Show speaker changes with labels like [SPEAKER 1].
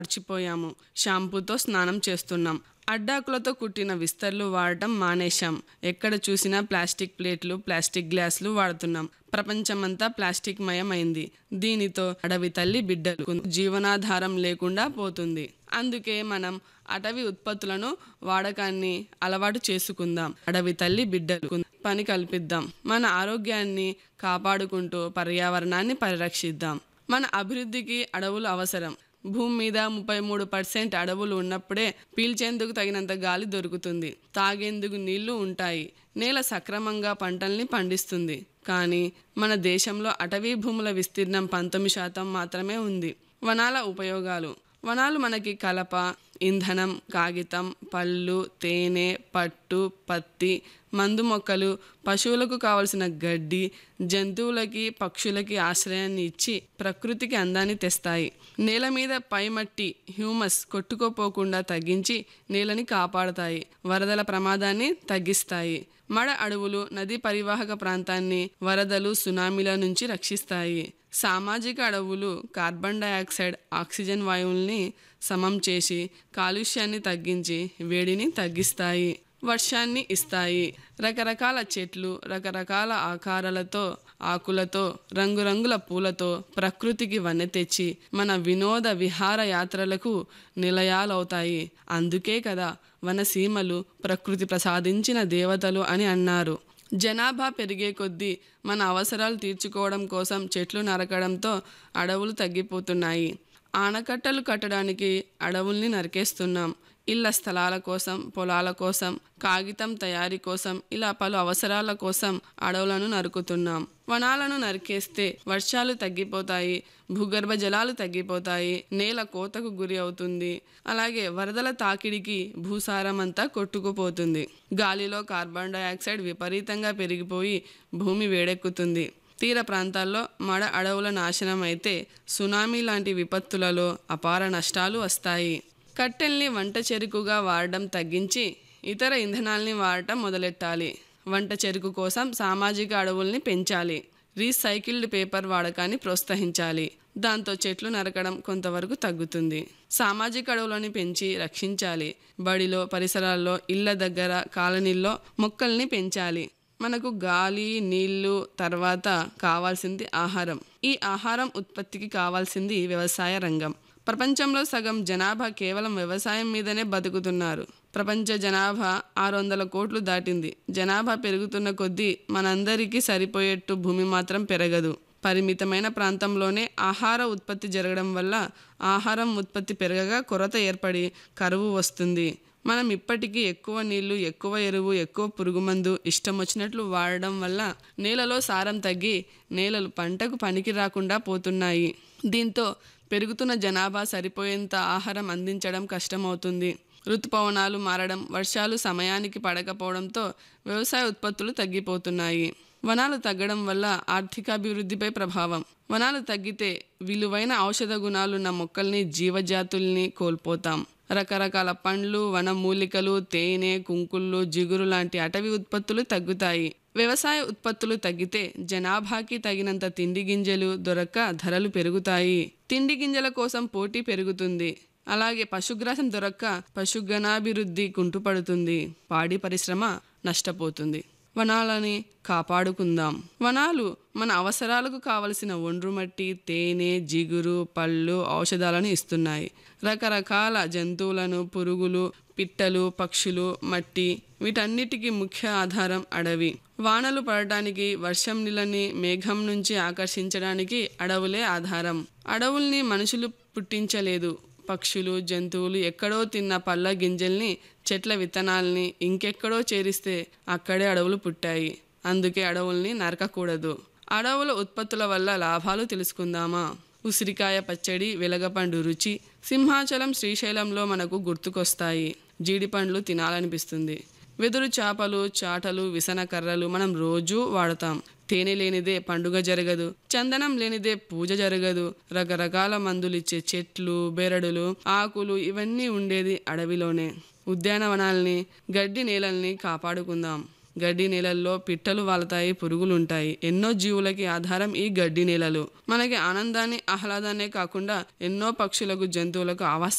[SPEAKER 1] మర్చిపోయాము షాంపూతో స్నానం చేస్తున్నాం అడ్డాకులతో కుట్టిన విస్తర్లు వాడటం మానేశాం ఎక్కడ చూసినా ప్లాస్టిక్ ప్లేట్లు ప్లాస్టిక్ గ్లాసులు వాడుతున్నాం ప్రపంచమంతా ప్లాస్టిక్ మయమైంది దీనితో అడవి తల్లి బిడ్డలు జీవనాధారం లేకుండా పోతుంది అందుకే మనం అటవీ ఉత్పత్తులను వాడకాన్ని అలవాటు చేసుకుందాం అడవి తల్లి బిడ్డలు పని కల్పిద్దాం మన ఆరోగ్యాన్ని కాపాడుకుంటూ పర్యావరణాన్ని పరిరక్షిద్దాం మన అభివృద్ధికి అడవులు అవసరం భూమి మీద ముప్పై మూడు పర్సెంట్ అడవులు ఉన్నప్పుడే పీల్చేందుకు తగినంత గాలి దొరుకుతుంది తాగేందుకు నీళ్లు ఉంటాయి నేల సక్రమంగా పంటల్ని పండిస్తుంది కానీ మన దేశంలో అటవీ భూముల విస్తీర్ణం పంతొమ్మిది శాతం మాత్రమే ఉంది వనాల ఉపయోగాలు వనాలు మనకి కలప ఇంధనం కాగితం పళ్ళు తేనె పట్టు పత్తి మందు మొక్కలు పశువులకు కావలసిన గడ్డి జంతువులకి పక్షులకి ఆశ్రయాన్ని ఇచ్చి ప్రకృతికి అందాన్ని తెస్తాయి నేల మీద పైమట్టి హ్యూమస్ కొట్టుకోపోకుండా తగ్గించి నేలని కాపాడతాయి వరదల ప్రమాదాన్ని తగ్గిస్తాయి మడ అడవులు నదీ పరివాహక ప్రాంతాన్ని వరదలు సునామీల నుంచి రక్షిస్తాయి సామాజిక అడవులు కార్బన్ డయాక్సైడ్ ఆక్సిజన్ వాయువుల్ని సమం చేసి కాలుష్యాన్ని తగ్గించి వేడిని తగ్గిస్తాయి వర్షాన్ని ఇస్తాయి రకరకాల చెట్లు రకరకాల ఆకారాలతో ఆకులతో రంగురంగుల పూలతో ప్రకృతికి వన్నె తెచ్చి మన వినోద విహార యాత్రలకు నిలయాలవుతాయి అందుకే కదా వనసీమలు ప్రకృతి ప్రసాదించిన దేవతలు అని అన్నారు జనాభా పెరిగే కొద్దీ మన అవసరాలు తీర్చుకోవడం కోసం చెట్లు నరకడంతో అడవులు తగ్గిపోతున్నాయి ఆనకట్టలు కట్టడానికి అడవుల్ని నరికేస్తున్నాం ఇళ్ల స్థలాల కోసం పొలాల కోసం కాగితం తయారీ కోసం ఇలా పలు అవసరాల కోసం అడవులను నరుకుతున్నాం వనాలను నరికేస్తే వర్షాలు తగ్గిపోతాయి భూగర్భ జలాలు తగ్గిపోతాయి నేల కోతకు గురి అవుతుంది అలాగే వరదల తాకిడికి భూసారం అంతా కొట్టుకుపోతుంది గాలిలో కార్బన్ డయాక్సైడ్ విపరీతంగా పెరిగిపోయి భూమి వేడెక్కుతుంది తీర ప్రాంతాల్లో మడ అడవుల నాశనం అయితే సునామీ లాంటి విపత్తులలో అపార నష్టాలు వస్తాయి కట్టెల్ని వంట చెరుకుగా వాడడం తగ్గించి ఇతర ఇంధనాల్ని వాడటం మొదలెట్టాలి వంట చెరుకు కోసం సామాజిక అడవుల్ని పెంచాలి రీసైకిల్డ్ పేపర్ వాడకాన్ని ప్రోత్సహించాలి దాంతో చెట్లు నరకడం కొంతవరకు తగ్గుతుంది సామాజిక అడవులని పెంచి రక్షించాలి బడిలో పరిసరాల్లో ఇళ్ల దగ్గర కాలనీల్లో మొక్కల్ని పెంచాలి మనకు గాలి నీళ్లు తర్వాత కావాల్సింది ఆహారం ఈ ఆహారం ఉత్పత్తికి కావాల్సింది వ్యవసాయ రంగం ప్రపంచంలో సగం జనాభా కేవలం వ్యవసాయం మీదనే బతుకుతున్నారు ప్రపంచ జనాభా ఆరు వందల కోట్లు దాటింది జనాభా పెరుగుతున్న కొద్దీ మనందరికీ సరిపోయేట్టు భూమి మాత్రం పెరగదు పరిమితమైన ప్రాంతంలోనే ఆహార ఉత్పత్తి జరగడం వల్ల ఆహారం ఉత్పత్తి పెరగగా కొరత ఏర్పడి కరువు వస్తుంది మనం ఇప్పటికీ ఎక్కువ నీళ్లు ఎక్కువ ఎరువు ఎక్కువ పురుగుమందు ఇష్టం వచ్చినట్లు వాడడం వల్ల నేలలో సారం తగ్గి నేలలు పంటకు పనికి రాకుండా పోతున్నాయి దీంతో పెరుగుతున్న జనాభా సరిపోయేంత ఆహారం అందించడం కష్టమవుతుంది ఋతుపవనాలు మారడం వర్షాలు సమయానికి పడకపోవడంతో వ్యవసాయ ఉత్పత్తులు తగ్గిపోతున్నాయి వనాలు తగ్గడం వల్ల ఆర్థికాభివృద్ధిపై ప్రభావం వనాలు తగ్గితే విలువైన ఔషధ గుణాలున్న మొక్కల్ని జీవజాతుల్ని కోల్పోతాం రకరకాల పండ్లు వనమూలికలు తేనె కుంకుళ్ళు జిగురు లాంటి అటవీ ఉత్పత్తులు తగ్గుతాయి వ్యవసాయ ఉత్పత్తులు తగ్గితే జనాభాకి తగినంత తిండి గింజలు దొరక్క ధరలు పెరుగుతాయి తిండి గింజల కోసం పోటీ పెరుగుతుంది అలాగే పశుగ్రాసం దొరక్క పశుగణాభివృద్ధి కుంటుపడుతుంది పాడి పరిశ్రమ నష్టపోతుంది వనాలని కాపాడుకుందాం వనాలు మన అవసరాలకు కావలసిన ఒండ్రు మట్టి తేనె జిగురు పళ్ళు ఔషధాలను ఇస్తున్నాయి రకరకాల జంతువులను పురుగులు పిట్టలు పక్షులు మట్టి వీటన్నిటికీ ముఖ్య ఆధారం అడవి వానలు పడటానికి వర్షం నీళ్ళని మేఘం నుంచి ఆకర్షించడానికి అడవులే ఆధారం అడవుల్ని మనుషులు పుట్టించలేదు పక్షులు జంతువులు ఎక్కడో తిన్న పళ్ళ గింజల్ని చెట్ల విత్తనాల్ని ఇంకెక్కడో చేరిస్తే అక్కడే అడవులు పుట్టాయి అందుకే అడవుల్ని నరకకూడదు అడవుల ఉత్పత్తుల వల్ల లాభాలు తెలుసుకుందామా ఉసిరికాయ పచ్చడి వెలగపండు రుచి సింహాచలం శ్రీశైలంలో మనకు గుర్తుకొస్తాయి జీడిపండ్లు తినాలనిపిస్తుంది వెదురు చేపలు చాటలు విసనకర్రలు మనం రోజూ వాడతాం తేనె లేనిదే పండుగ జరగదు చందనం లేనిదే పూజ జరగదు రకరకాల మందులిచ్చే చెట్లు బెరడులు ఆకులు ఇవన్నీ ఉండేది అడవిలోనే ఉద్యానవనాల్ని గడ్డి నేలల్ని కాపాడుకుందాం గడ్డి నేలల్లో పిట్టలు వాలతాయి పురుగులు ఉంటాయి ఎన్నో జీవులకి ఆధారం ఈ గడ్డి నేలలు మనకి ఆనందాన్ని ఆహ్లాదాన్నే కాకుండా ఎన్నో పక్షులకు జంతువులకు ఆవాస